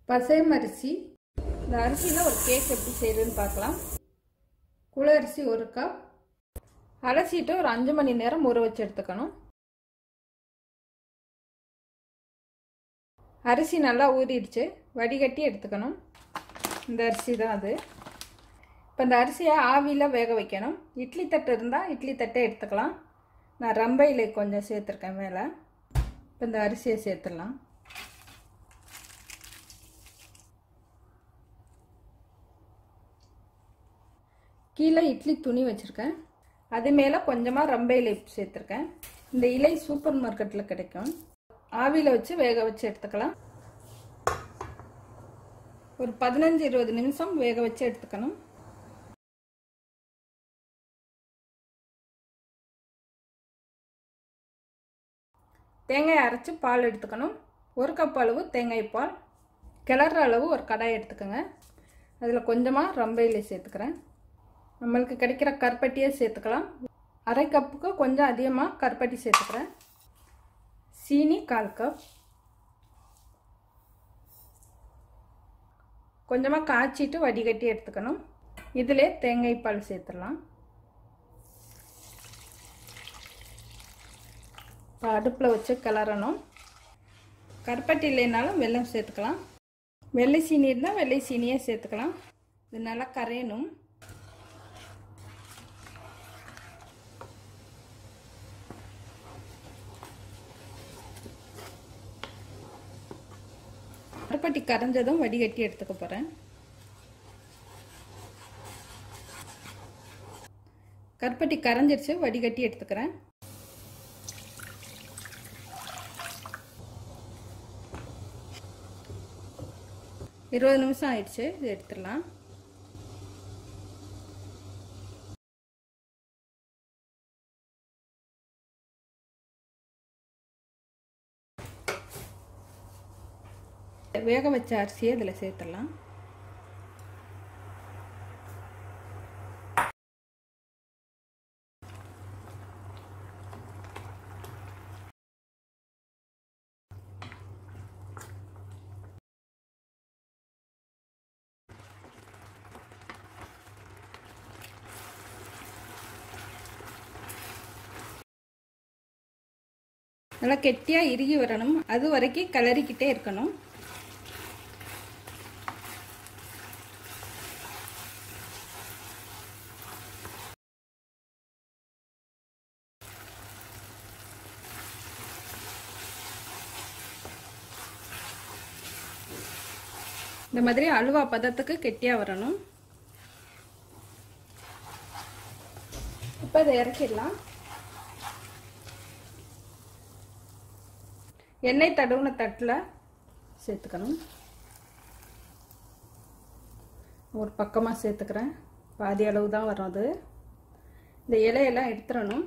பசையம் அரிசி இந்த அரிசியில் ஒரு கேக் எப்படி செய்கிறதுன்னு பார்க்கலாம் குழ அரிசி ஒரு கப் அலசிட்டு ஒரு அஞ்சு மணி நேரம் ஊற வச்சு எடுத்துக்கணும் அரிசி நல்லா ஊறிடுச்சு வடிகட்டி எடுத்துக்கணும் இந்த அரிசி தான் அது இப்போ இந்த அரிசியை ஆவியில் வேக வைக்கணும் இட்லி தட்டு இருந்தால் இட்லி தட்டை எடுத்துக்கலாம் நான் ரம்பையில் கொஞ்சம் சேர்த்துருக்கேன் மேலே இப்போ இந்த அரிசியை சேர்த்துடலாம் கீழே இட்லி துணி வச்சுருக்கேன் அது மேலே கொஞ்சமாக ரம்பை இலை சேர்த்துருக்கேன் இந்த இலை சூப்பர் மார்க்கெட்டில் கிடைக்கும் ஆவியில் வச்சு வேக வச்சு எடுத்துக்கலாம் ஒரு பதினஞ்சு இருபது நிமிஷம் வேக வச்சு எடுத்துக்கணும் தேங்காய் அரைச்சி பால் எடுத்துக்கணும் ஒரு கப் அளவு தேங்காய் பால் கிளற அளவு ஒரு கடாய் எடுத்துக்கோங்க அதில் கொஞ்சமாக ரம்பையில சேர்த்துக்கிறேன் நம்மளுக்கு கிடைக்கிற கருப்பட்டியே சேர்த்துக்கலாம் அரை கப்புக்கு கொஞ்சம் அதிகமாக கருப்பட்டி சேர்த்துக்கிறேன் சீனி கால் கப் கொஞ்சமாக காய்ச்சிட்டு வடிகட்டி எடுத்துக்கணும் இதிலே தேங்காய் பால் சேர்த்துடலாம் இப்போ அடுப்பில் வச்சு கிளறணும் கருப்பட்டி இல்லைனாலும் வெல்லம் சேர்த்துக்கலாம் வெள்ளை சீனி இருந்தால் வெள்ளை சீனியே சேர்த்துக்கலாம் இது நல்லா கரையணும் கருப்பட்டி கரைஞ்சதும் வடிகட்டி எடுத்துக்க போகிறேன் கருப்பட்டி கரைஞ்சிருச்சு வடிகட்டி எடுத்துக்கிறேன் இருபது நிமிஷம் ஆயிடுச்சு இது எடுத்துடலாம் வேக வச்ச அரிசியை இதில் சேர்த்துடலாம் நல்லா கெட்டியாக இறுகி வரணும் அது வரைக்கும் கிளறிக்கிட்டே இருக்கணும் இந்த மாதிரி அல்வா பதத்துக்கு கெட்டியாக வரணும் இப்போ இதை இறக்கிடலாம் எண்ணெய் தடவுன தட்டில் சேர்த்துக்கணும் ஒரு பக்கமாக சேர்த்துக்கிறேன் பாதி அளவு தான் வரும் அது இந்த இலையெல்லாம் எடுத்துடணும்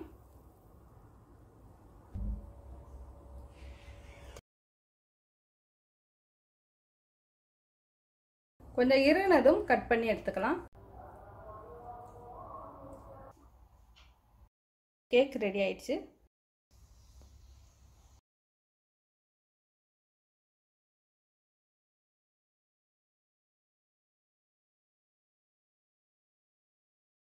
கொஞ்சம் இருனதும் கட் பண்ணி எடுத்துக்கலாம் கேக் ரெடி ஆயிடுச்சு